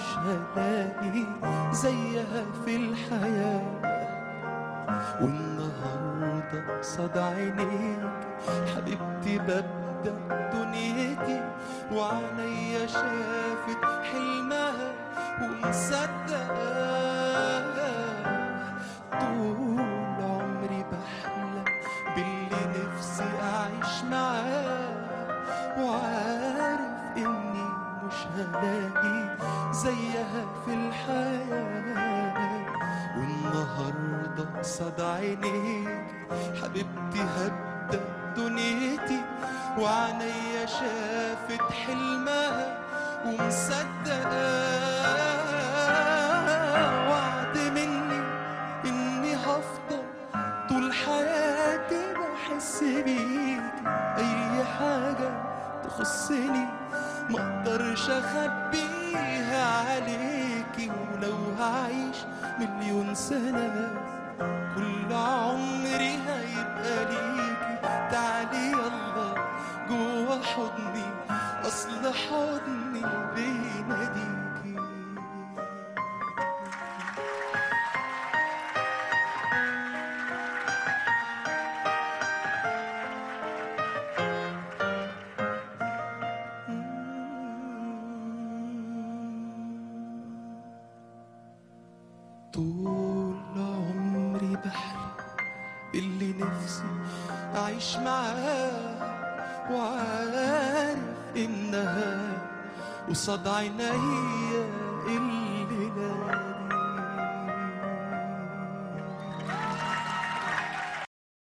مش هلاقي زيها في الحياة والنهاردة قصاد عينيك حبيبتي ببدأ دنيتي وعينيا شافت حلمها ومصدقة طول عمري بحلم باللي نفسي أعيش معاه وعارف إني مش هلاقي زيها في الحياة والنهاردة قصاد عينيك حبيبتي هبدأ دنيتي وعينيا شافت حلمها ومصدقة وعد مني إني هفضل طول حياتي بحس بيكي أي حاجة تخصني مقدرش أخبيها عليكي ولو هعيش مليون سنة كل عمري هيبقى ليكي تعالي يلا جوا حضني أصل حضني بيناديكي طول عمري بحلم باللي نفسي أعيش معاه وعارف إنها قصاد عينيا اللي نادي